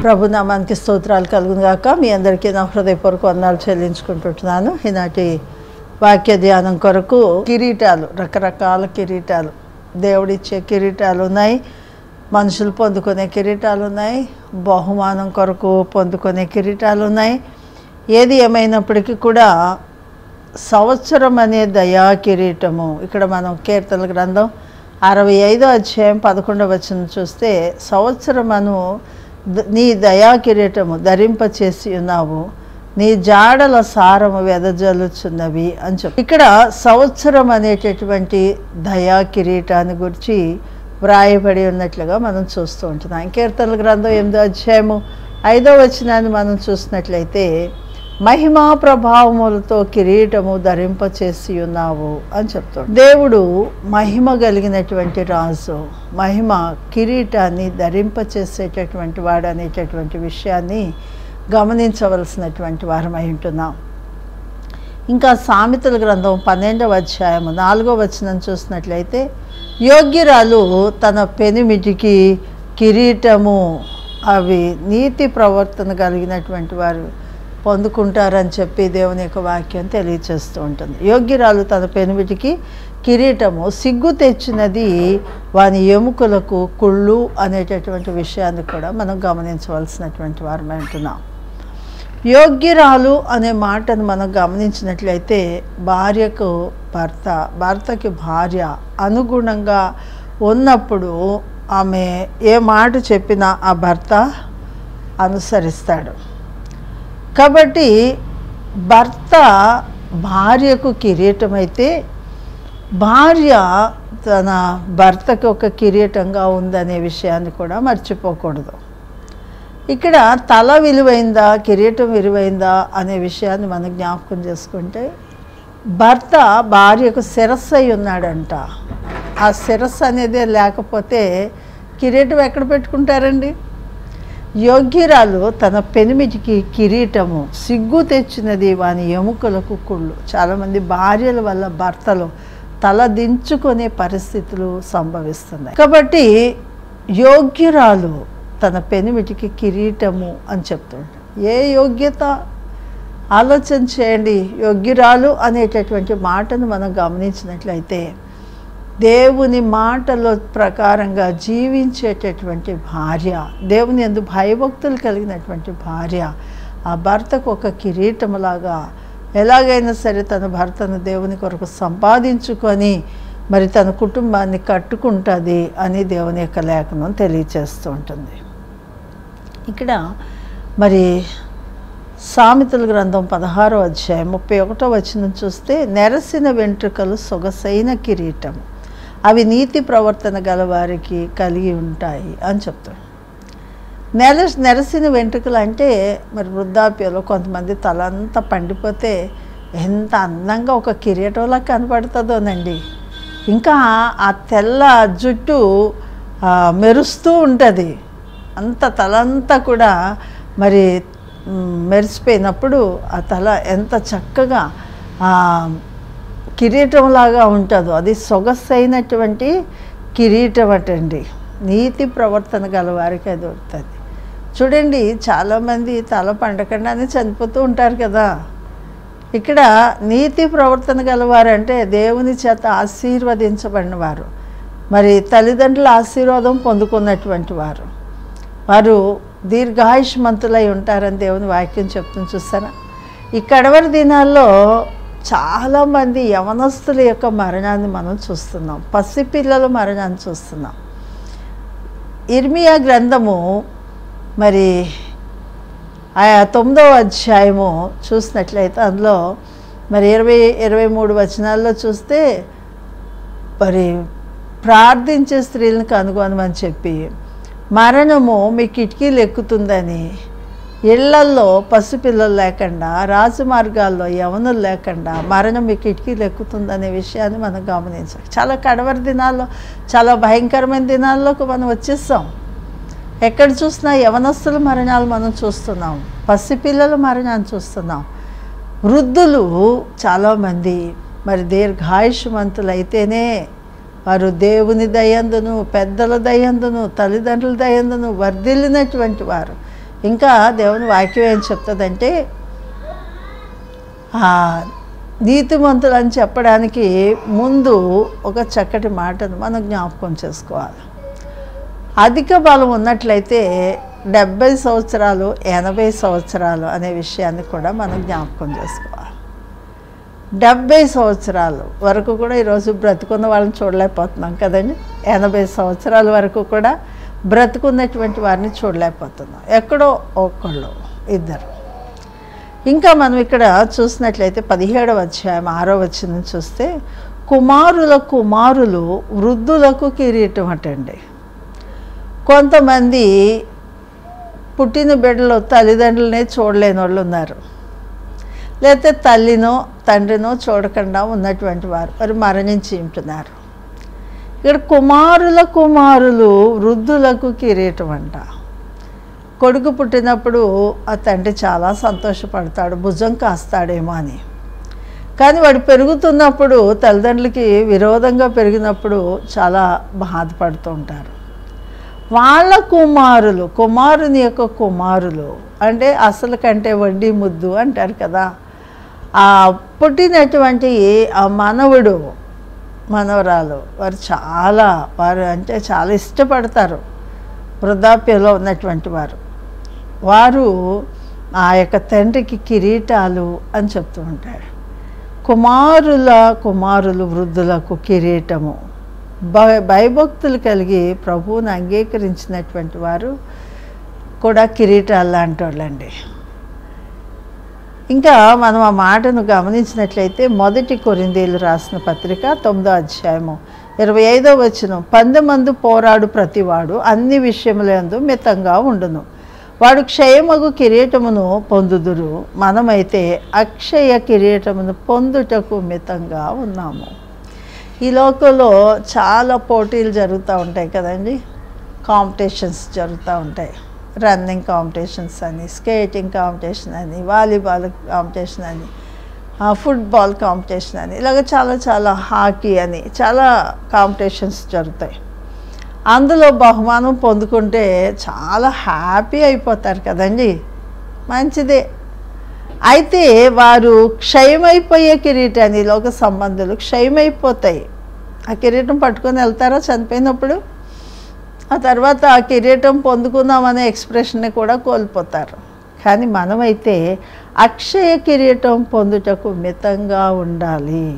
ప్రభు నామానికి స్తోత్రాలు కలుగును గాక మీ అందరికీ నా హృదయపూర్వక వందనాలు చెల్లించుకుంటుంటున్నాను ఈనాటి వాక్య ధ్యానం కొరకు కిరీటాలు రకరకాల కిరీటాలు దేవుడిచ్చే కిరీటాలు ఉన్నాయి మనుషులు పొందుకునే కిరీటాలు ఉన్నాయి బహుమానం కొరకు పొందుకునే కిరీటాలు ఉన్నాయి ఏది ఏమైనప్పటికీ కూడా సంవత్సరం అనే దయా కిరీటము ఇక్కడ మనం కీర్తన గ్రంథం అరవై ఐదో అధ్యాయం పదకొండవ వచనం చూస్తే సంవత్సరమను ద- నీ దయా కిరీటము ధరింపచేసి ఉన్నావు నీ జాడల సారము వెదజల్లుచున్నవి అని చెప్పి ఇక్కడ సంవత్సరం అనేటటువంటి దయా కిరీటాన్ని గురించి వ్రాయబడి ఉన్నట్లుగా మనం చూస్తూ ఉంటున్నాం కీర్తనల గ్రంథం ఎనిమిదో అధ్యాయము ఐదో వచనాన్ని మనం చూసినట్లయితే మహిమా ప్రభావములతో కిరీటము ధరింపచేసి ఉన్నావు అని చెప్తాడు దేవుడు మహిమ కలిగినటువంటి రాజు మహిమ కిరీటాన్ని ధరింపచేసేటటువంటి వాడు అనేటటువంటి విషయాన్ని గమనించవలసినటువంటి వారమై ఉంటున్నాం ఇంకా సామెతల గ్రంథం పన్నెండవ అధ్యాయము నాలుగో వచనం చూసినట్లయితే యోగ్యురాలు తన పెనిమిటికి కిరీటము అవి నీతి ప్రవర్తన కలిగినటువంటి వారు పొందుకుంటారని చెప్పి దేవుని యొక్క వాక్యం తెలియచేస్తూ ఉంటుంది యోగ్యురాలు తన పెనిమిటికి కిరీటము సిగ్గు తెచ్చినది వాని ఎముకలకు కుళ్ళు అనేటటువంటి విషయాన్ని కూడా మనం గమనించవలసినటువంటి వారమై ఉంటున్నాం యోగ్యురాలు అనే మాటను మనం గమనించినట్లయితే భార్యకు భర్త భర్తకి భార్య అనుగుణంగా ఉన్నప్పుడు ఆమె ఏ మాట చెప్పినా ఆ భర్త అనుసరిస్తాడు కాబట్టి భర్త భార్యకు కిరీటం అయితే భార్య తన భర్తకు ఒక కిరీటంగా ఉందనే విషయాన్ని కూడా మర్చిపోకూడదు ఇక్కడ తల విలువైందా కిరీటం విలువైందా అనే విషయాన్ని మనం జ్ఞాపకం చేసుకుంటే భర్త భార్యకు శిరస్సు అయి ఉన్నాడంట ఆ శిరస్సు అనేది లేకపోతే కిరీటం ఎక్కడ పెట్టుకుంటారండి యోగ్యురాలు తన పెనిమిటికి కిరీటము సిగ్గు తెచ్చినది వాని ఎముకలకు కుళ్ళు చాలామంది భార్యల వల్ల భర్తలు తల దించుకునే పరిస్థితులు సంభవిస్తున్నాయి కాబట్టి యోగ్యురాలు తన పెనిమిటికి కిరీటము అని చెప్తుంటాడు ఏ యోగ్యత ఆలోచన చేయండి యోగ్యురాలు అనేటటువంటి మాటను మనం గమనించినట్లయితే దేవుని మాటల ప్రకారంగా జీవించేటటువంటి భార్య దేవుని ఎందు భయభక్తులు కలిగినటువంటి భార్య ఆ భర్తకు ఒక కిరీటములాగా ఎలాగైనా సరే తన భర్తను దేవుని కొరకు సంపాదించుకొని మరి తన కుటుంబాన్ని కట్టుకుంటుంది అని దేవుని యొక్క లేఖనం తెలియచేస్తూ ఉంటుంది ఇక్కడ మరి సామెతల గ్రంథం పదహారో అధ్యాయం ముప్పై ఒకటో వచనం చూస్తే నెరసిన వెంట్రుకలు సొగసైన కిరీటం అవి నీతి ప్రవర్తన గల వారికి కలిగి ఉంటాయి అని చెప్తాడు నెల నెరసిన వెంట్రుకలు అంటే మరి వృద్ధాప్యంలో కొంతమంది తలంతా పండిపోతే ఎంత అందంగా ఒక కిరీటంలా కనపడుతుందోనండి ఇంకా ఆ తెల్ల జుట్టు ఆ, మెరుస్తూ ఉంటుంది అంత తలంతా కూడా మరి మ్, మెరిసిపోయినప్పుడు ఆ తల ఎంత చక్కగా ఆ, కిరీటంలాగా ఉంటుందో అది సొగసైనటువంటి కిరీటం అటండి నీతి ప్రవర్తన గల వారికి అది దొరుకుతుంది చూడండి చాలామంది తల పండకుండానే చనిపోతూ ఉంటారు కదా ఇక్కడ నీతి ప్రవర్తన గలవారు అంటే దేవుని చేత ఆశీర్వదించబడిన వారు మరి తల్లిదండ్రుల ఆశీర్వాదం పొందుకున్నటువంటి వారు వారు దీర్ఘాయుష్మంతులై ఉంటారని దేవుని వాక్యం చెప్తుంది చూస్తారా ఈ కడవరి దినాల్లో చాలామంది యవనస్తుల యొక్క మరణాన్ని మనం చూస్తున్నాం పసిపిల్లల మరణాన్ని చూస్తున్నాం ఇర్మియా గ్రంథము మరి ఆ తొమ్మిదవ అధ్యాయము చూసినట్లయితే అందులో మరి ఇరవై ఇరవై మూడు వచనాల్లో చూస్తే మరి ప్రార్థించే స్త్రీలను కనుగొనమని చెప్పి మరణము మీ కిటికీలు ఎక్కుతుందని ఇళ్లల్లో పసిపిల్లలు లేకుండా రాజమార్గాల్లో యవనులు లేకుండా మరణం మీ కిటికీలు ఎక్కుతుందనే విషయాన్ని మనం గమనించాలి చాలా కడవరి దినాల్లో చాలా భయంకరమైన దినాల్లోకి మనం వచ్చేస్తాం ఎక్కడ చూసినా యవనస్తుల మరణాలు మనం చూస్తున్నాం పసిపిల్లల మరణాన్ని చూస్తున్నాం వృద్ధులు చాలామంది మరి దీర్ఘాయుష్మంతులు అయితేనే వారు దేవుని దయందును పెద్దల దయందును తల్లిదండ్రుల దయందును వర్ధిల్లినటువంటి వారు ఇంకా దేవుని వాక్యం ఏం చెప్తుందంటే ఆ నీతిమంతులు అని చెప్పడానికి ముందు ఒక చక్కటి మాటను మనం జ్ఞాపకం చేసుకోవాలి అధిక బలం ఉన్నట్లయితే డెబ్బై సంవత్సరాలు ఎనభై సంవత్సరాలు అనే విషయాన్ని కూడా మనం జ్ఞాపకం చేసుకోవాలి డెబ్బై సంవత్సరాలు వరకు కూడా ఈరోజు బ్రతుకున్న వాళ్ళని చూడలేకపోతున్నాం కదండి ఎనభై సంవత్సరాల వరకు కూడా బ్రతుకున్నటువంటి వారిని చూడలేకపోతున్నాం ఎక్కడో ఒక్కళ్ళు ఇద్దరు ఇంకా మనం ఇక్కడ చూసినట్లయితే పదిహేడవ అధ్యాయం ఆరో వచ్చిన చూస్తే కుమారుల కుమారులు వృద్ధులకు కిరీటం అటండి కొంతమంది పుట్టిన బిడ్డలు తల్లిదండ్రులనే చూడలేని వాళ్ళు ఉన్నారు లేకపోతే తల్లినో తండ్రినో చూడకుండా ఉన్నటువంటి వారు వారు మరణించి ఉంటున్నారు ఇక్కడ కుమారుల కుమారులు వృద్ధులకు కిరీటం అంట కొడుకు పుట్టినప్పుడు ఆ తండ్రి చాలా సంతోషపడతాడు భుజం కాస్తాడేమో అని కానీ వాడు పెరుగుతున్నప్పుడు తల్లిదండ్రులకి విరోధంగా పెరిగినప్పుడు చాలా బాధపడుతూ ఉంటారు వాళ్ళ కుమారులు కుమారుని యొక్క కుమారులు అంటే అసలు కంటే వడ్డీ ముద్దు అంటారు కదా ఆ పుట్టినటువంటి ఆ మనవుడు మనవరాలు వారు చాలా వారు అంటే చాలా ఇష్టపడతారు వృద్ధాప్యంలో ఉన్నటువంటి వారు వారు ఆ యొక్క తండ్రికి కిరీటాలు అని చెప్తూ ఉంటారు కుమారుల కుమారులు వృద్ధులకు కిరీటము భయ భయభక్తులు కలిగి ప్రభువుని అంగీకరించినటువంటి వారు కూడా కిరీటాలు లాంటి వాళ్ళండి ఇంకా మనం ఆ మాటను గమనించినట్లయితే మొదటి కొరిందేలు రాసిన పత్రిక తొమ్మిదో అధ్యాయము ఇరవై ఐదో వచనం పందెమందు పోరాడు ప్రతివాడు అన్ని విషయములందు మితంగా ఉండును వాడు క్షయమగు కిరీటమును పొందుదురు మనమైతే అక్షయ కిరీటమును పొందుటకు మితంగా ఉన్నాము ఈ లోకంలో చాలా పోటీలు జరుగుతూ ఉంటాయి కదండి కాంపిటీషన్స్ జరుగుతూ ఉంటాయి రన్నింగ్ కాంపిటీషన్స్ అని స్కేటింగ్ కాంపిటీషన్ అని వాలీబాల్ కాంపిటీషన్ అని ఆ, ఫుట్బాల్ కాంపిటీషన్ అని ఇలాగ చాలా చాలా హాకీ అని చాలా కాంపిటీషన్స్ జరుగుతాయి అందులో బహుమానం పొందుకుంటే చాలా హ్యాపీ అయిపోతారు కదండి మంచిదే అయితే వారు క్షయమైపోయే కిరీటాన్ని లోక సంబంధాలు క్షయమైపోతాయి ఆ కిరీటం పట్టుకొని వెళ్తారా చనిపోయినప్పుడు ఆ తర్వాత ఆ కిరీటం పొందుకుందామనే ఎక్స్ప్రెషన్ని కూడా కోల్పోతారు కానీ మనమైతే అక్షయ కిరీటం పొందుటకు మితంగా ఉండాలి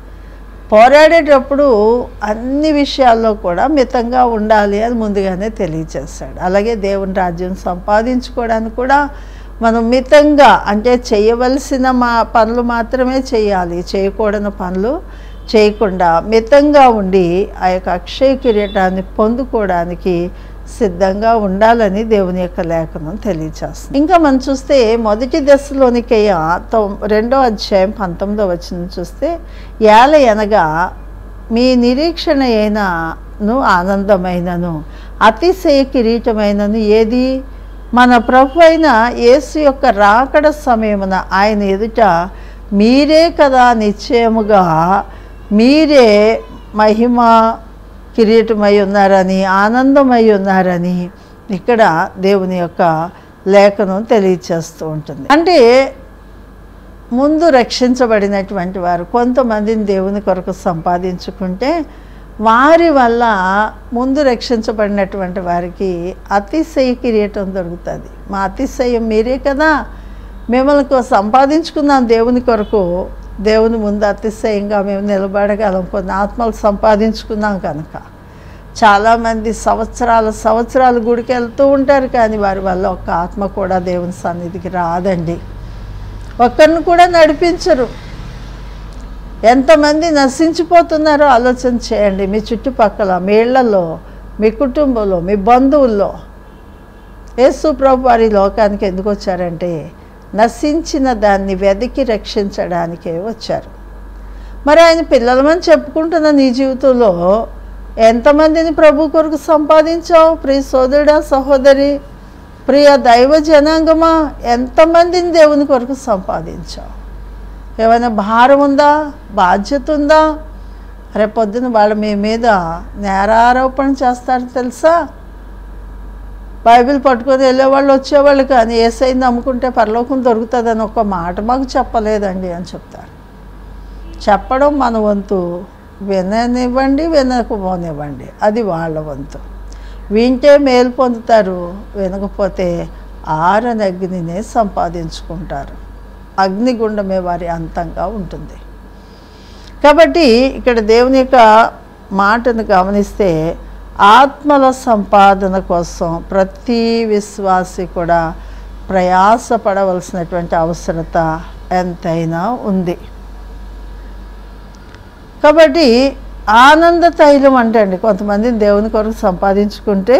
పోరాడేటప్పుడు అన్ని విషయాల్లో కూడా మితంగా ఉండాలి అని ముందుగానే తెలియచేస్తాడు అలాగే దేవుని రాజ్యం సంపాదించుకోవడానికి కూడా మనం మితంగా అంటే చేయవలసిన మా పనులు మాత్రమే చేయాలి చేయకూడని పనులు చేయకుండా మితంగా ఉండి ఆ యొక్క అక్షయ కిరీటాన్ని పొందుకోవడానికి సిద్ధంగా ఉండాలని దేవుని యొక్క లేఖనం తెలియచేస్తుంది ఇంకా మనం చూస్తే మొదటి దశలోనికయ్య తొమ్ రెండో అధ్యాయం పంతొమ్మిదో వచ్చిన చూస్తే ఏల అనగా మీ నిరీక్షణ అయినను ఆనందమైనను అతిశయ కిరీటమైనను ఏది మన ప్రభు అయిన యేసు యొక్క రాకడ సమయమున ఆయన ఎదుట మీరే కదా నిశ్చయముగా మీరే మహిమ కిరీటమై ఉన్నారని ఆనందమై ఉన్నారని ఇక్కడ దేవుని యొక్క లేఖనం తెలియచేస్తూ ఉంటుంది అంటే ముందు రక్షించబడినటువంటి వారు కొంతమందిని దేవుని కొరకు సంపాదించుకుంటే వారి వల్ల ముందు రక్షించబడినటువంటి వారికి అతిశయ కిరీటం దొరుకుతుంది మా అతిశయం మీరే కదా మిమ్మల్ని కొ- సంపాదించుకున్నాం దేవుని కొరకు దేవుని ముందు అతిశయంగా మేము నిలబడగలం కొన్ని ఆత్మలు సంపాదించుకున్నాం కనుక చాలామంది సంవత్సరాల సంవత్సరాలు గుడికి వెళ్తూ ఉంటారు కానీ వారి వల్ల ఒక్క ఆత్మ కూడా దేవుని సన్నిధికి రాదండి ఒక్కరిని కూడా నడిపించరు ఎంతమంది నశించిపోతున్నారో ఆలోచన చేయండి మీ చుట్టుపక్కల మీ ఇళ్లలో మీ కుటుంబంలో మీ బంధువుల్లో యేసు ప్రభు వారి లోకానికి ఎందుకు వచ్చారంటే నశించిన దాన్ని వెతికి రక్షించడానికే వచ్చారు మరి ఆయన పిల్లలమని చెప్పుకుంటున్న నీ జీవితంలో ఎంతమందిని ప్రభు కొరకు సంపాదించావు ప్రియ సోదరుడా సహోదరి ప్రియ దైవ జనాంగమా ఎంతమందిని దేవుని కొరకు సంపాదించావు ఏమైనా భారం ఉందా బాధ్యత ఉందా రేపొద్దున వాళ్ళు మీ మీద నేరారోపణ చేస్తారు తెలుసా బైబిల్ పట్టుకొని వెళ్ళేవాళ్ళు వచ్చేవాళ్ళు కానీ ఏసై నమ్ముకుంటే పరలోకం దొరుకుతుందని ఒక మాట మాకు చెప్పలేదండి అని చెప్తారు చెప్పడం మన వంతు విననివ్వండి వినకపోనివ్వండి అది వాళ్ళ వంతు వింటే మేలు పొందుతారు వినకపోతే ఆరని అగ్నినే సంపాదించుకుంటారు అగ్నిగుండమే వారి అంతంగా ఉంటుంది కాబట్టి ఇక్కడ దేవుని యొక్క మాటను గమనిస్తే ఆత్మల సంపాదన కోసం ప్రతి విశ్వాసి కూడా ప్రయాసపడవలసినటువంటి అవసరత ఎంతైనా ఉంది కాబట్టి ఆనంద తైలం అంటే అండి కొంతమందిని దేవుని కొరకు సంపాదించుకుంటే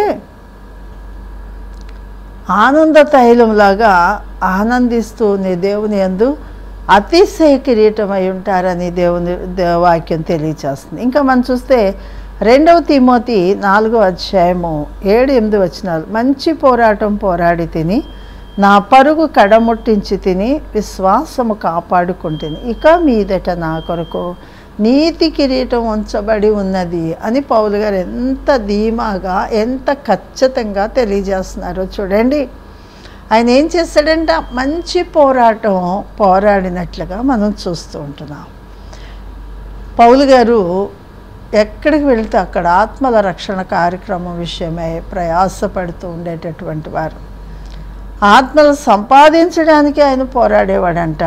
ఆనంద తైలంలాగా ఆనందిస్తూ నీ దేవుని యందు అతిశయ కిరీటమై ఉంటారని దేవుని దే- వాక్యం తెలియచేస్తుంది ఇంకా మనం చూస్తే రెండవ తిమోతి నాలుగో అధ్యాయము ఏడు ఎనిమిది వచనాలు మంచి పోరాటం పోరాడి తిని నా పరుగు కడముట్టించి తిని విశ్వాసము కాపాడుకుంటుంది ఇక మీదట నా కొరకు నీతి కిరీటం ఉంచబడి ఉన్నది అని పౌలు గారు ఎంత ధీమాగా ఎంత ఖచ్చితంగా తెలియజేస్తున్నారో చూడండి ఆయన ఏం చేస్తాడంట మంచి పోరాటం పోరాడినట్లుగా మనం చూస్తూ ఉంటున్నాం పౌలు గారు ఎక్కడికి వెళ్తే అక్కడ ఆత్మల రక్షణ కార్యక్రమం విషయమై ప్రయాసపడుతూ ఉండేటటువంటి వారు ఆత్మలు సంపాదించడానికి ఆయన పోరాడేవాడంట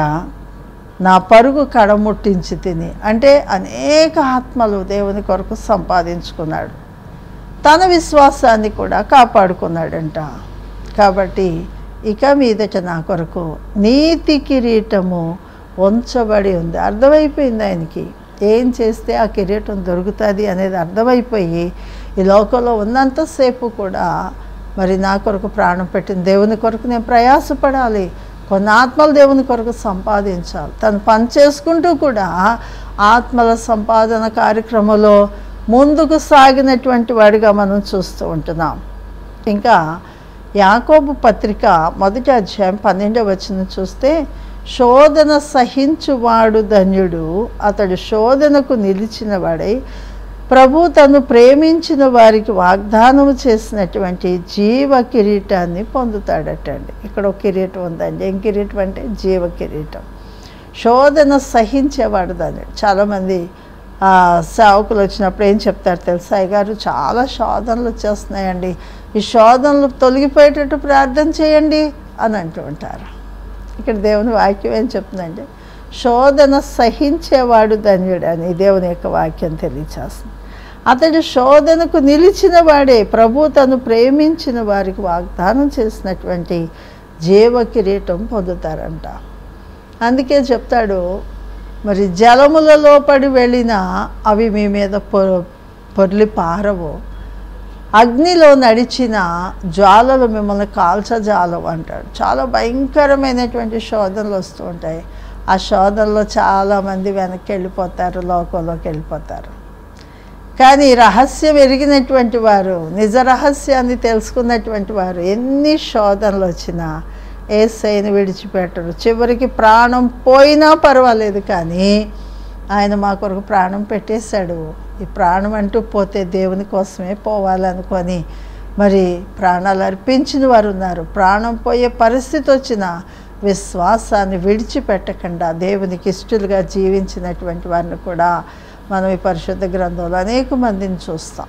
నా పరుగు కడముట్టించి తిని అంటే అనేక ఆత్మలు దేవుని కొరకు సంపాదించుకున్నాడు తన విశ్వాసాన్ని కూడా కాపాడుకున్నాడంట కాబట్టి ఇక మీదట నా కొరకు నీతి కిరీటము ఉంచబడి ఉంది అర్థమైపోయింది ఆయనకి ఏం చేస్తే ఆ కిరీటం దొరుకుతుంది అనేది అర్థమైపోయి ఈ లోకంలో ఉన్నంతసేపు కూడా మరి నా కొరకు ప్రాణం పెట్టిన దేవుని కొరకు నేను ప్రయాసపడాలి కొన్ని ఆత్మలు దేవుని కొరకు సంపాదించాలి తను పని చేసుకుంటూ కూడా ఆత్మల సంపాదన కార్యక్రమంలో ముందుకు సాగినటువంటి వాడిగా మనం చూస్తూ ఉంటున్నాం ఇంకా యాకోబు పత్రిక మొదటి అధ్యాయం పన్నెండవ వచనం చూస్తే శోధన సహించువాడు ధన్యుడు అతడు శోధనకు నిలిచిన వాడై ప్రభు తను ప్రేమించిన వారికి వాగ్దానం చేసినటువంటి జీవ కిరీటాన్ని పొందుతాడటండి ఇక్కడ ఒక కిరీటం ఉందండి ఏం కిరీటం అంటే జీవ కిరీటం శోధన సహించేవాడు దాన్ని చాలామంది ఆ, సేవకులు వచ్చినప్పుడు ఏం చెప్తారు తెలుసా అయ్యగారు చాలా శోధనలు వచ్చేస్తున్నాయండి ఈ శోధనలు తొలగిపోయేటట్టు ప్రార్థన చేయండి అని అంటూ ఉంటారు ఇక్కడ దేవుని వాక్యం ఏం చెప్తుందంటే శోధన సహించేవాడు ధన్యుడు అని దేవుని యొక్క వాక్యం తెలియచేస్తుంది అతడు శోధనకు నిలిచిన వాడే ప్రభు తను ప్రేమించిన వారికి వాగ్దానం చేసినటువంటి జీవ కిరీటం పొందుతారంట అందుకే చెప్తాడు మరి జలములలో పడి వెళ్ళినా అవి మీ మీద పొ పొర్లి పారవు అగ్నిలో నడిచిన జ్వాలలు మిమ్మల్ని కాల్చజాలవు అంటాడు చాలా భయంకరమైనటువంటి శోధనలు వస్తూ ఉంటాయి ఆ శోధనలో చాలామంది వెనక్కి వెళ్ళిపోతారు లోకంలోకి వెళ్ళిపోతారు కానీ రహస్యం ఎరిగినటువంటి వారు నిజ రహస్యాన్ని తెలుసుకున్నటువంటి వారు ఎన్ని శోధనలు వచ్చినా ఏసైని విడిచిపెట్టరు చివరికి ప్రాణం పోయినా పర్వాలేదు కానీ ఆయన మా కొరకు ప్రాణం పెట్టేశాడు ఈ ప్రాణం అంటూ పోతే దేవుని కోసమే పోవాలనుకొని మరి ప్రాణాలు అర్పించిన వారు ఉన్నారు ప్రాణం పోయే పరిస్థితి వచ్చిన విశ్వాసాన్ని విడిచిపెట్టకుండా దేవునికి ఇష్టలుగా జీవించినటువంటి వారిని కూడా మనం ఈ పరిశుద్ధ గ్రంథంలో అనేక మందిని చూస్తాం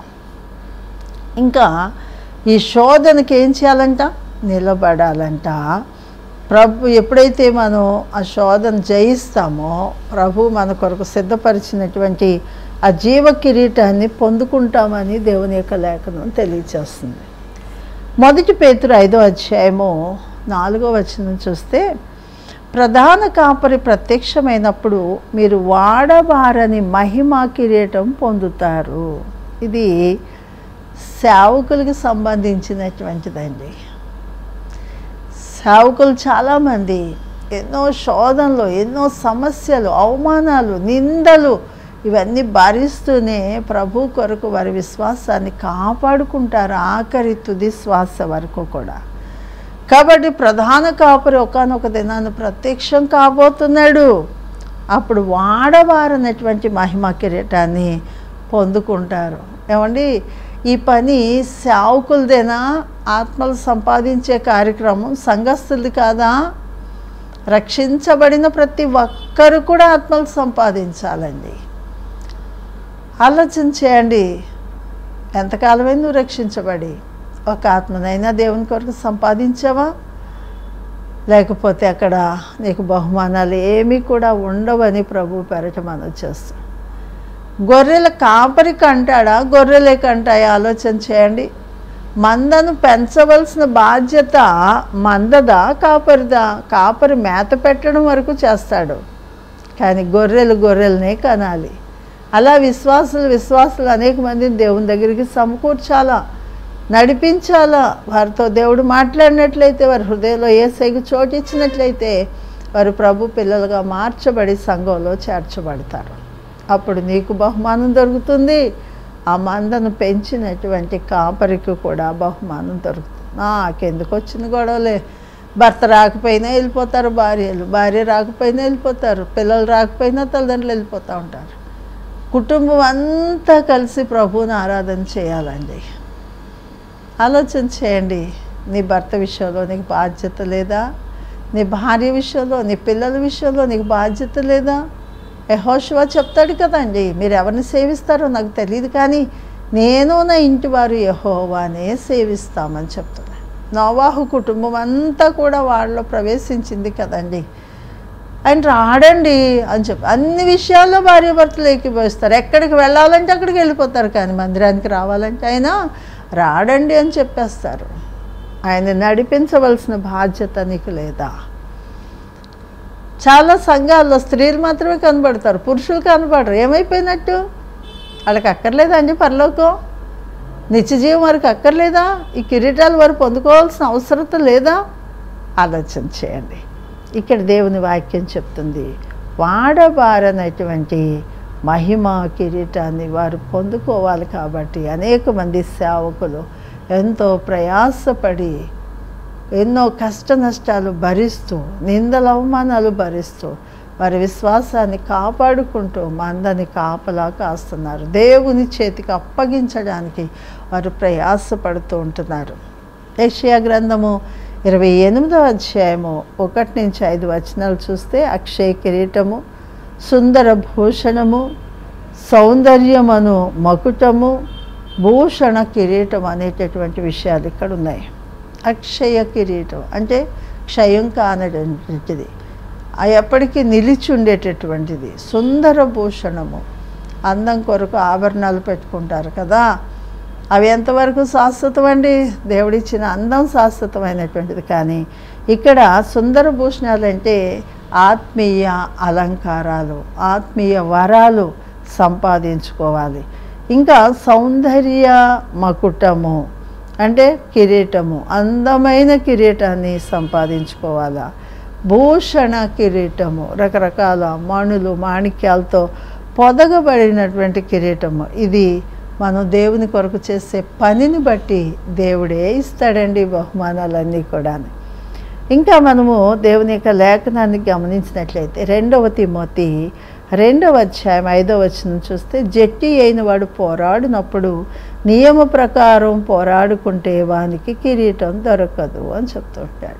ఇంకా ఈ శోధనకి ఏం చేయాలంట నిలబడాలంట ప్రభు ఎప్పుడైతే మనం ఆ శోధన జయిస్తామో ప్రభు మన కొరకు సిద్ధపరిచినటువంటి ఆ జీవ కిరీటాన్ని పొందుకుంటామని దేవుని యొక్క లేఖనం తెలియచేస్తుంది మొదటి పేతురు ఐదో అధ్యాయము నాలుగో వచనం చూస్తే ప్రధాన కాపరి ప్రత్యక్షమైనప్పుడు మీరు వాడబారని మహిమ కిరీటం పొందుతారు ఇది సేవకులకు సంబంధించినటువంటిదండి సేవకులు చాలామంది ఎన్నో శోధనలు ఎన్నో సమస్యలు అవమానాలు నిందలు ఇవన్నీ భరిస్తూనే ప్రభు కొరకు వారి విశ్వాసాన్ని కాపాడుకుంటారు ఆఖరి తుది శ్వాస వరకు కూడా కాబట్టి ప్రధాన కాపరి ఒకనొక దినాన్ని ప్రత్యక్షం కాబోతున్నాడు అప్పుడు వాడవారనటువంటి మహిమ కిరీటాన్ని పొందుకుంటారు ఏమండి ఈ పని సేవకులదేనా ఆత్మలు సంపాదించే కార్యక్రమం సంఘస్థులది కాదా రక్షించబడిన ప్రతి ఒక్కరు కూడా ఆత్మలు సంపాదించాలండి ఆలోచన చేయండి ఎంతకాలమే నువ్వు రక్షించబడి ఒక ఆత్మనైనా దేవుని కొరకు సంపాదించావా లేకపోతే అక్కడ నీకు బహుమానాలు ఏమీ కూడా ఉండవని ప్రభు పెరట మనం చేస్తాం గొర్రెల కాపరికి అంటాడా గొర్రెలకి అంటాయా ఆలోచన చేయండి మందను పెంచవలసిన బాధ్యత మందదా కాపరిదా కాపరి మేత పెట్టడం వరకు చేస్తాడు కానీ గొర్రెలు గొర్రెలనే కనాలి అలా విశ్వాసులు విశ్వాసులు అనేక మందిని దేవుని దగ్గరికి సమకూర్చాలా నడిపించాలా వారితో దేవుడు మాట్లాడినట్లయితే వారి హృదయంలో ఏ సైగు చోటు ఇచ్చినట్లయితే వారు ప్రభు పిల్లలుగా మార్చబడి సంఘంలో చేర్చబడతారు అప్పుడు నీకు బహుమానం దొరుకుతుంది ఆ మందను పెంచినటువంటి కాపరికి కూడా బహుమానం దొరుకుతుంది నాకెందుకు వచ్చిన గొడవలే భర్త రాకపోయినా వెళ్ళిపోతారు భార్యలు భార్య రాకపోయినా వెళ్ళిపోతారు పిల్లలు రాకపోయినా తల్లిదండ్రులు వెళ్ళిపోతూ ఉంటారు కుటుంబం అంతా కలిసి ప్రభువుని ఆరాధన చేయాలండి ఆలోచన చేయండి నీ భర్త విషయంలో నీకు బాధ్యత లేదా నీ భార్య విషయంలో నీ పిల్లల విషయంలో నీకు బాధ్యత లేదా యహోశివా చెప్తాడు కదండి మీరు ఎవరిని సేవిస్తారో నాకు తెలియదు కానీ నేను నా ఇంటి వారు యహోవానే సేవిస్తామని చెప్తున్నాను నోవాహు కుటుంబం అంతా కూడా వాళ్ళలో ప్రవేశించింది కదండి ఆయన రాడండి అని చెప్పి అన్ని విషయాల్లో భార్యాభర్తలు ఏకీభవిస్తారు ఎక్కడికి వెళ్ళాలంటే అక్కడికి వెళ్ళిపోతారు కానీ మందిరానికి రావాలంటే ఆయన రాడండి అని చెప్పేస్తారు ఆయన నడిపించవలసిన బాధ్యత నీకు లేదా చాలా సంఘాల్లో స్త్రీలు మాత్రమే కనబడతారు పురుషులు కనబడరు ఏమైపోయినట్టు వాళ్ళకి అక్కర్లేదా అండి పరలోకం నిత్యజీవం వారికి అక్కర్లేదా ఈ కిరీటాలు వారు పొందుకోవాల్సిన అవసరత లేదా ఆలోచన చేయండి ఇక్కడ దేవుని వాక్యం చెప్తుంది వాడబారనటువంటి మహిమ కిరీటాన్ని వారు పొందుకోవాలి కాబట్టి అనేక మంది సేవకులు ఎంతో ప్రయాసపడి ఎన్నో కష్ట నష్టాలు భరిస్తూ నిందల అవమానాలు భరిస్తూ వారి విశ్వాసాన్ని కాపాడుకుంటూ మందని కాపలా కాస్తున్నారు దేవుని చేతికి అప్పగించడానికి వారు ప్రయాసపడుతూ ఉంటున్నారు ఏషియా గ్రంథము ఇరవై ఎనిమిదో అధ్యాయము ఒకటి నుంచి ఐదు వచనాలు చూస్తే అక్షయ కిరీటము సుందర భూషణము సౌందర్యమను మకుటము భూషణ కిరీటం అనేటటువంటి విషయాలు ఇక్కడ ఉన్నాయి అక్షయ కిరీటం అంటే క్షయం కానటువంటిది ఆ ఎప్పటికీ నిలిచి ఉండేటటువంటిది సుందర భూషణము అందం కొరకు ఆభరణాలు పెట్టుకుంటారు కదా అవి ఎంతవరకు శాశ్వతం అండి దేవుడిచ్చిన అందం శాశ్వతమైనటువంటిది కానీ ఇక్కడ సుందర భూషణాలు అంటే ఆత్మీయ అలంకారాలు ఆత్మీయ వరాలు సంపాదించుకోవాలి ఇంకా సౌందర్య మకుటము అంటే కిరీటము అందమైన కిరీటాన్ని సంపాదించుకోవాలా భూషణ కిరీటము రకరకాల మణులు మాణిక్యాలతో పొదగబడినటువంటి కిరీటము ఇది మనం దేవుని కొరకు చేసే పనిని బట్టి దేవుడే ఇస్తాడండి బహుమానాలన్నీ కూడా ఇంకా మనము దేవుని యొక్క లేఖనాన్ని గమనించినట్లయితే రెండవ తిమోతి రెండవ అధ్యాయం ఐదవ వచనం చూస్తే జట్టి అయిన వాడు పోరాడినప్పుడు నియమ ప్రకారం పోరాడుకుంటే వానికి కిరీటం దొరకదు అని చెప్తుంటాడు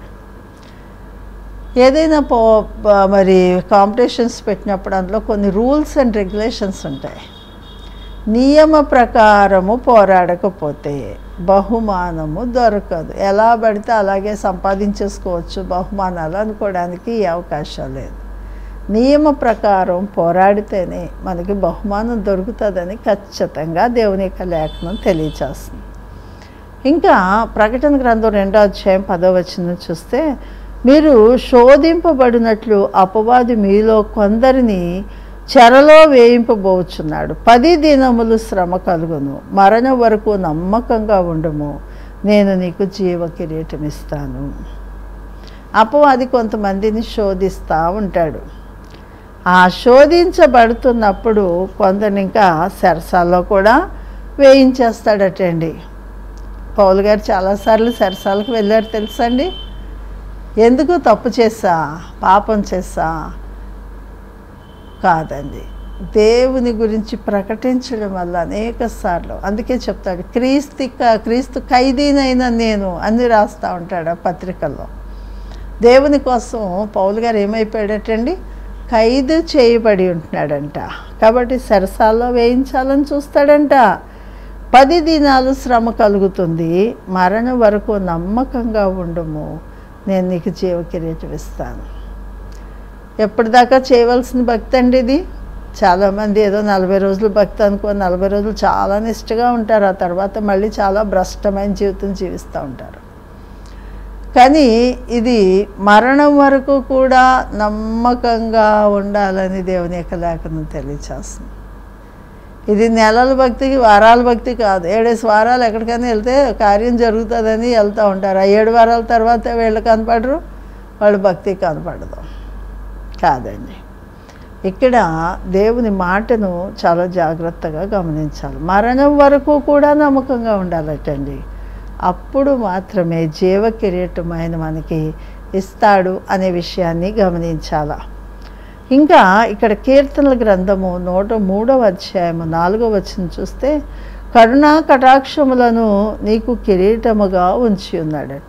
ఏదైనా పో ప- మరి కాంపిటీషన్స్ పెట్టినప్పుడు అందులో కొన్ని రూల్స్ అండ్ రెగ్యులేషన్స్ ఉంటాయి నియమ ప్రకారము పోరాడకపోతే బహుమానము దొరకదు ఎలా పడితే అలాగే సంపాదించేసుకోవచ్చు బహుమానాలు అనుకోవడానికి ఈ అవకాశం లేదు నియమ ప్రకారం పోరాడితేనే మనకి బహుమానం దొరుకుతుందని ఖచ్చితంగా దేవుని యొక్క లేఖనం తెలియచేస్తుంది ఇంకా ప్రకటన గ్రంథం రెండో అధ్యాయం పదో వచనం చూస్తే మీరు శోధింపబడినట్లు అపవాది మీలో కొందరిని చెరలో వేయింపబోచున్నాడు పది దినములు శ్రమ కలుగును మరణ వరకు నమ్మకంగా ఉండము నేను నీకు జీవ కిరీటం ఇస్తాను అపవాది కొంతమందిని శోధిస్తూ ఉంటాడు ఆ శోధించబడుతున్నప్పుడు కొందరిని ఇంకా సరసాల్లో కూడా వేయించేస్తాడటండి పౌలు గారు చాలాసార్లు సరసాలకు వెళ్ళారు తెలుసండి ఎందుకు తప్పు చేసా పాపం చేసా కాదండి దేవుని గురించి ప్రకటించడం వల్ల అనేక సార్లు అందుకే చెప్తాడు క్రీస్తు క్రీస్తు ఖైదీనైన నేను అని రాస్తూ ఉంటాడు ఆ పత్రికల్లో దేవుని కోసం పౌలు గారు ఏమైపోయాడటండి ఖైదు చేయబడి ఉంటున్నాడంట కాబట్టి సరసాల్లో వేయించాలని చూస్తాడంట పది దినాలు శ్రమ కలుగుతుంది మరణం వరకు నమ్మకంగా ఉండము నేను నీకు జీవ కిరీటం ఇస్తాను ఎప్పటిదాకా చేయవలసిన భక్తి అండి ఇది చాలామంది ఏదో నలభై రోజులు భక్తి అనుకో నలభై రోజులు చాలా నిష్ఠగా ఉంటారు ఆ తర్వాత మళ్ళీ చాలా భ్రష్టమైన జీవితం జీవిస్తూ ఉంటారు కానీ ఇది మరణం వరకు కూడా నమ్మకంగా ఉండాలని దేవుని యొక్క లేఖనం తెలియచేస్తుంది ఇది నెలల భక్తికి వారాల భక్తి కాదు ఏడేసి వారాలు ఎక్కడికైనా వెళ్తే కార్యం జరుగుతుందని వెళ్తూ ఉంటారు ఆ ఏడు వారాల తర్వాత వీళ్ళు కనపడరు వాళ్ళు భక్తి కనపడదు కాదండి ఇక్కడ దేవుని మాటను చాలా జాగ్రత్తగా గమనించాలి మరణం వరకు కూడా నమ్మకంగా ఉండాలటండి అప్పుడు మాత్రమే జీవ కిరీటం ఆయన మనకి ఇస్తాడు అనే విషయాన్ని గమనించాలా ఇంకా ఇక్కడ కీర్తనల గ్రంథము నూట మూడవ అధ్యాయము నాలుగవ వచ్చిన చూస్తే కరుణా కటాక్షములను నీకు కిరీటముగా ఉంచి ఉన్నాడట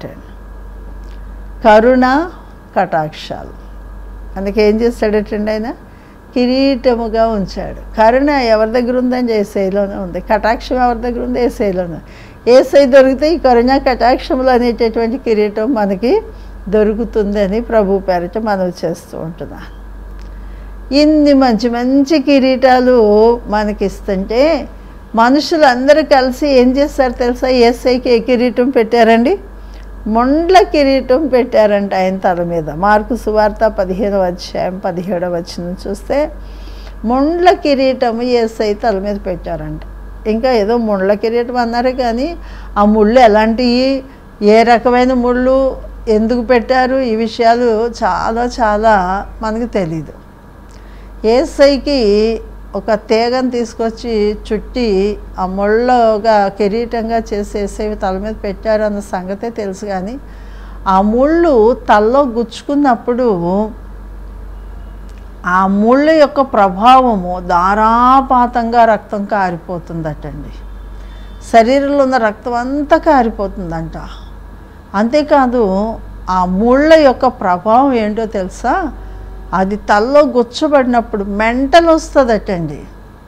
కరుణ కటాక్షాలు అందుకే ఏం చేస్తాడటండి ఆయన కిరీటముగా ఉంచాడు కరుణ ఎవరి దగ్గర ఉందని ఏసైలోనే ఉంది కటాక్షం ఎవరి దగ్గర ఉంది ఏసైలోనే ఏసై దొరికితే ఈ కరుణ కటాక్షములు అనేటటువంటి కిరీటం మనకి దొరుకుతుందని ప్రభు పేరిట మనవి చేస్తూ ఉంటున్నాను ఇన్ని మంచి మంచి కిరీటాలు మనకి ఇస్తుంటే మనుషులందరూ కలిసి ఏం చేస్తారు తెలుసా ఏసైకి ఏ కిరీటం పెట్టారండి మొండ్ల కిరీటం పెట్టారంట ఆయన తల మీద మార్కు సువార్త పదిహేనవ అధ్యాయం పదిహేడవ వచ్చిన చూస్తే మొండ్ల కిరీటం ఏసై తల మీద పెట్టారంట ఇంకా ఏదో ముళ్ళ కిరీటం అన్నారు కానీ ఆ ముళ్ళు ఎలాంటివి ఏ రకమైన ముళ్ళు ఎందుకు పెట్టారు ఈ విషయాలు చాలా చాలా మనకు తెలీదు ఏసైకి ఒక తీగను తీసుకొచ్చి చుట్టి ఆ ముళ్ళగా కిరీటంగా చేసి ఏసై తల మీద పెట్టారు అన్న సంగతే తెలుసు కానీ ఆ ముళ్ళు తలలో గుచ్చుకున్నప్పుడు ఆ ముళ్ళు యొక్క ప్రభావము ధారాపాతంగా రక్తం కారిపోతుందటండి శరీరంలో ఉన్న రక్తం అంతా కారిపోతుందంట అంతేకాదు ఆ ముళ్ళ యొక్క ప్రభావం ఏంటో తెలుసా అది తల్లో గుచ్చబడినప్పుడు మెంటల్ వస్తుందటండి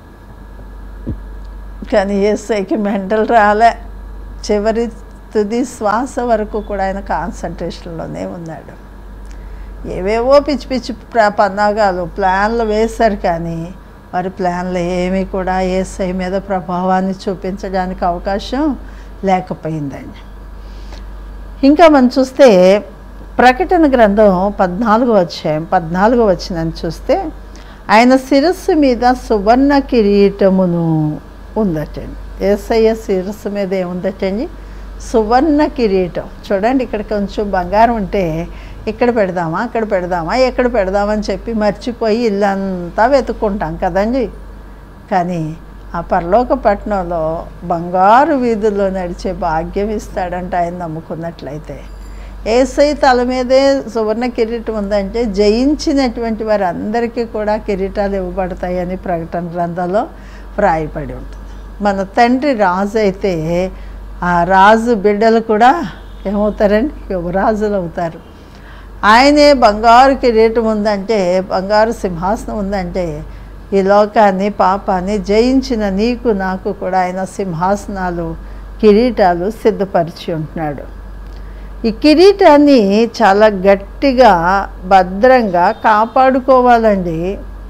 కానీ ఏసైకి మెంటల్ రాలే చివరి తుది శ్వాస వరకు కూడా ఆయన కాన్సన్ట్రేషన్లోనే ఉన్నాడు ఏవేవో పిచ్చి పిచ్చి ప్ర- పన్నాగాలు ప్లాన్లు వేశారు కానీ వారి ప్లాన్లు ఏమీ కూడా ఏసై మీద ప్రభావాన్ని చూపించడానికి అవకాశం లేకపోయిందండి ఇంకా మనం చూస్తే ప్రకటన గ్రంథం పద్నాలుగో అధ్యాయం పద్నాలుగో వచ్చినని చూస్తే ఆయన శిరస్సు మీద సువర్ణ కిరీటమును ఉందటండి ఏసయ్య శిరస్సు మీద ఏముందటండి సువర్ణ కిరీటం చూడండి ఇక్కడ కొంచెం బంగారం ఉంటే ఇక్కడ పెడదామా అక్కడ పెడదామా ఎక్కడ పెడదామని చెప్పి మర్చిపోయి ఇల్లంతా వెతుక్కుంటాం కదండి కానీ ఆ పరలోక పట్టణంలో బంగారు వీధుల్లో నడిచే భాగ్యం ఇస్తాడంట ఆయన నమ్ముకున్నట్లయితే ఏసై తల మీదే సువర్ణ కిరీటం ఉందంటే జయించినటువంటి వారందరికీ కూడా కిరీటాలు ఇవ్వబడతాయని ప్రకటన గ్రంథంలో వ్రాయబడి ఉంటుంది మన తండ్రి రాజు అయితే ఆ రాజు బిడ్డలు కూడా ఏమవుతారండి యువరాజులు అవుతారు ఆయనే బంగారు కిరీటం ఉందంటే బంగారు సింహాసనం ఉందంటే ఈ లోకాన్ని పాపాన్ని జయించిన నీకు నాకు కూడా ఆయన సింహాసనాలు కిరీటాలు సిద్ధపరిచి ఉంటున్నాడు ఈ కిరీటాన్ని చాలా గట్టిగా భద్రంగా కాపాడుకోవాలండి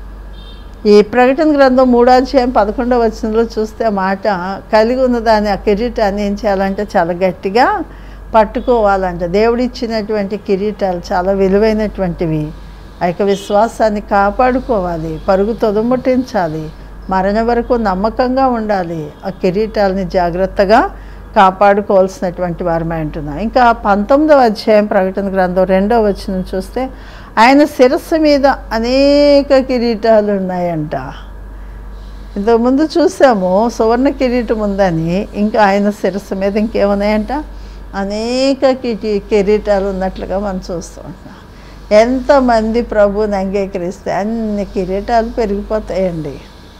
ఈ ప్రకటన గ్రంథం మూడాధ్యాయం పదకొండవ వచనంలో చూస్తే ఆ మాట కలిగి ఉన్న దాన్ని ఆ కిరీటాన్ని ఏం చేయాలంటే చాలా గట్టిగా పట్టుకోవాలంట దేవుడిచ్చినటువంటి కిరీటాలు చాలా విలువైనటువంటివి ఆ యొక్క విశ్వాసాన్ని కాపాడుకోవాలి పరుగు తొదముట్టించాలి మరణ వరకు నమ్మకంగా ఉండాలి ఆ కిరీటాలని జాగ్రత్తగా కాపాడుకోవాల్సినటువంటి వారమై ఉంటున్నాం ఇంకా పంతొమ్మిదవ అధ్యాయం ప్రకటన గ్రంథం రెండవ వచనం చూస్తే ఆయన శిరస్సు మీద అనేక కిరీటాలు ఉన్నాయంట ఇంతకుముందు చూసాము సువర్ణ కిరీటం ఉందని ఇంకా ఆయన శిరస్సు మీద ఇంకేమున్నాయంట అనేక కిటి కిరీటాలు ఉన్నట్లుగా మనం చూస్తూ ఉంటాం ఎంతమంది ప్రభువుని అంగీకరిస్తే అన్ని కిరీటాలు పెరిగిపోతాయండి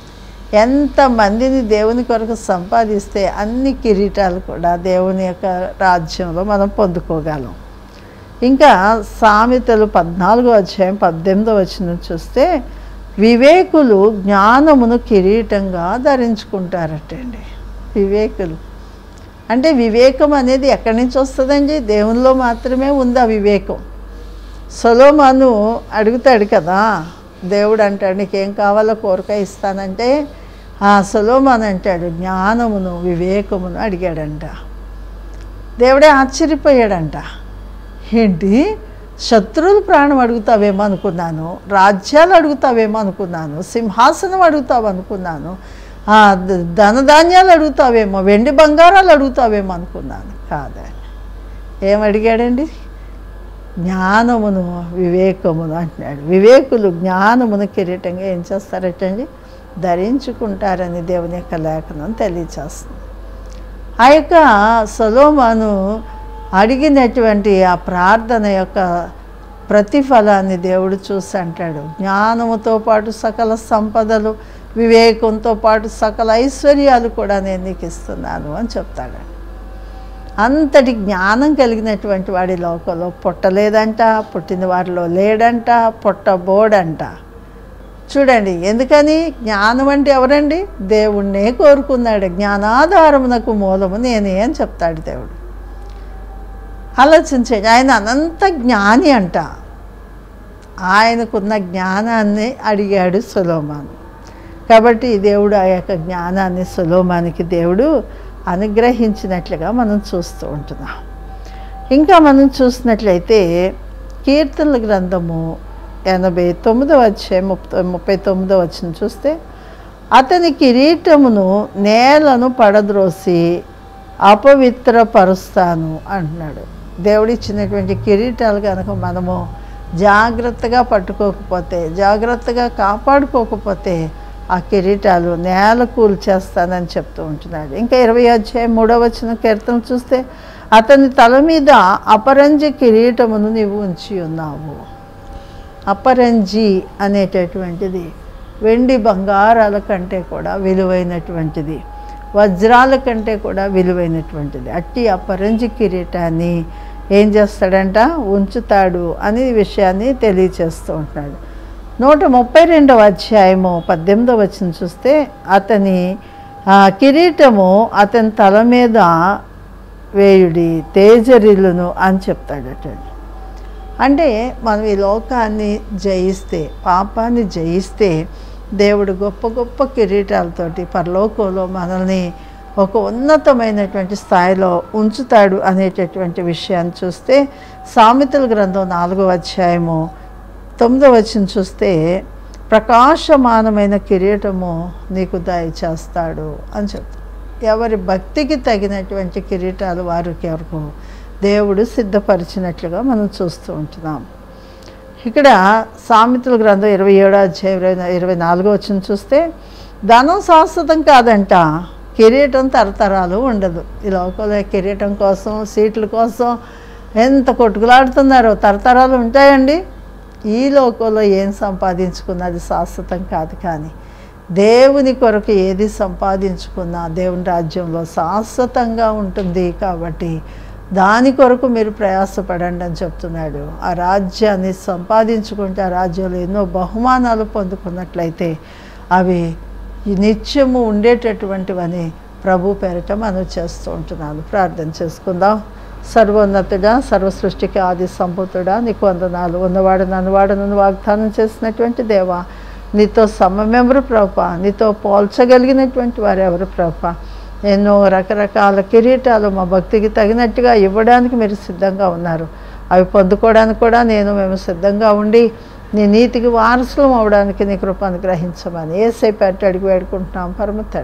ఎంతమందిని దేవుని కొరకు సంపాదిస్తే అన్ని కిరీటాలు కూడా దేవుని యొక్క రాజ్యంలో మనం పొందుకోగలం ఇంకా సామెతలు పద్నాలుగో అధ్యాయం పద్దెనిమిదో వచ్చిన చూస్తే వివేకులు జ్ఞానమును కిరీటంగా ధరించుకుంటారటండి వివేకులు అంటే వివేకం అనేది ఎక్కడి నుంచి వస్తుందండి దేవునిలో మాత్రమే ఉంది ఆ వివేకం సొలోమాను అడుగుతాడు కదా దేవుడు అంటాడు నీకేం కావాలో కోరిక ఇస్తానంటే ఆ సొలోమాన్ అంటాడు జ్ఞానమును వివేకమును అడిగాడంట దేవుడే ఆశ్చర్యపోయాడంట ఏంటి శత్రువుల ప్రాణం అడుగుతావేమో అనుకున్నాను రాజ్యాలు అడుగుతావేమో అనుకున్నాను సింహాసనం అడుగుతావు అనుకున్నాను ఆ, ద- ధనధాన్యాలు అడుగుతావేమో వెండి బంగారాలు అడుగుతావేమో అనుకున్నాను కాదండి ఏం అడిగాడండి జ్ఞానమును వివేకమును అంటున్నాడు వివేకులు జ్ఞానమును కిరీటంగా ఏం చేస్తారటండి ధరించుకుంటారని దేవుని యొక్క లేఖనం తెలియచేస్తుంది ఆ యొక్క సొలోమాను అడిగినటువంటి ఆ ప్రార్థన యొక్క ప్రతిఫలాన్ని దేవుడు చూసి అంటాడు జ్ఞానముతో పాటు సకల సంపదలు వివేకంతో పాటు సకల ఐశ్వర్యాలు కూడా నేను నీకు ఇస్తున్నాను అని చెప్తాడు అంతటి జ్ఞానం కలిగినటువంటి వాడి లోకంలో పుట్టలేదంట పుట్టిన వారిలో లేడంట పుట్టబోడంట చూడండి ఎందుకని జ్ఞానం అంటే ఎవరండి దేవుణ్ణే కోరుకున్నాడు జ్ఞానాధారమునకు మూలము నేనే అని చెప్తాడు దేవుడు ఆలోచించండి ఆయన అనంత జ్ఞాని అంట ఆయనకున్న జ్ఞానాన్ని అడిగాడు సులోమాను కాబట్టి దేవుడు ఆ యొక్క జ్ఞానాన్ని సులోమానికి దేవుడు అనుగ్రహించినట్లుగా మనం చూస్తూ ఉంటున్నాం ఇంకా మనం చూసినట్లయితే కీర్తనల గ్రంథము ఎనభై తొమ్మిదవ వచ్చే ముప్పై ముప్పై తొమ్మిదవ వచ్చిన చూస్తే అతని కిరీటమును నేలను పడద్రోసి అపవిత్రపరుస్తాను అంటున్నాడు దేవుడిచ్చినటువంటి కిరీటాలు కనుక మనము జాగ్రత్తగా పట్టుకోకపోతే జాగ్రత్తగా కాపాడుకోకపోతే ఆ కిరీటాలు నేల కూల్చేస్తానని చెప్తూ ఉంటున్నాడు ఇంకా ఇరవై అధ్యాయం మూడవ వచ్చిన కీర్తన చూస్తే అతని తల మీద అపరంజి కిరీటమును నీవు ఉంచి ఉన్నావు అపరంజి అనేటటువంటిది వెండి బంగారాల కంటే కూడా విలువైనటువంటిది వజ్రాల కంటే కూడా విలువైనటువంటిది అట్టి అపరంజి కిరీటాన్ని ఏం చేస్తాడంట ఉంచుతాడు అనే విషయాన్ని తెలియచేస్తూ ఉంటాడు నూట ముప్పై రెండవ అధ్యాయము పద్దెనిమిదవ వచ్చిన చూస్తే అతని ఆ, కిరీటము అతని తల మీద వేయుడి తేజరిల్లును అని చెప్తాడటండి అంటే మనం ఈ లోకాన్ని జయిస్తే పాపాన్ని జయిస్తే దేవుడు గొప్ప గొప్ప కిరీటాలతోటి పరలోకంలో మనల్ని ఒక ఉన్నతమైనటువంటి స్థాయిలో ఉంచుతాడు అనేటటువంటి విషయాన్ని చూస్తే సామెతల గ్రంథం నాలుగవ అధ్యాయము తొమ్మిదవ వచ్చిన చూస్తే ప్రకాశమానమైన కిరీటము నీకు దయచేస్తాడు అని చెప్తాడు ఎవరి భక్తికి తగినటువంటి కిరీటాలు వారికి వరకు దేవుడు సిద్ధపరిచినట్లుగా మనం చూస్తూ ఉంటున్నాం ఇక్కడ సామెతల గ్రంథం ఇరవై ఏడో అధ్యాయం ఇరవై ఇరవై నాలుగో వచ్చిన చూస్తే ధనం శాశ్వతం కాదంట కిరీటం తరతరాలు ఉండదు ఈ లోకంలో కిరీటం కోసం సీట్ల కోసం ఎంత కొట్టుకులాడుతున్నారో తరతరాలు ఉంటాయండి ఈ లోకంలో ఏం సంపాదించుకున్నది శాశ్వతం కాదు కానీ దేవుని కొరకు ఏది సంపాదించుకున్నా దేవుని రాజ్యంలో శాశ్వతంగా ఉంటుంది కాబట్టి దాని కొరకు మీరు ప్రయాసపడండి అని చెప్తున్నాడు ఆ రాజ్యాన్ని సంపాదించుకుంటే ఆ రాజ్యంలో ఎన్నో బహుమానాలు పొందుకున్నట్లయితే అవి ఈ నిత్యము ఉండేటటువంటివని ప్రభు పేరిట మనం చేస్తూ ఉంటున్నాను ప్రార్థన చేసుకుందాం సర్వోన్నతుడా సర్వ సృష్టికి ఆది సంభూతుడా నీకు వందనాలు ఉన్నవాడు నన్నువాడు నన్ను వాగ్దానం చేసినటువంటి దేవా నీతో సమమెవరు ప్రభ నీతో పోల్చగలిగినటువంటి వారు ఎవరు ప్రభ ఎన్నో రకరకాల కిరీటాలు మా భక్తికి తగినట్టుగా ఇవ్వడానికి మీరు సిద్ధంగా ఉన్నారు అవి పొందుకోవడానికి కూడా నేను మేము సిద్ధంగా ఉండి నీ నీతికి వారసులం అవడానికి నీ కృప అనుగ్రహించమని ఏసై పెట్టి అడిగి వేడుకుంటున్నాం పరమ తండ్రి.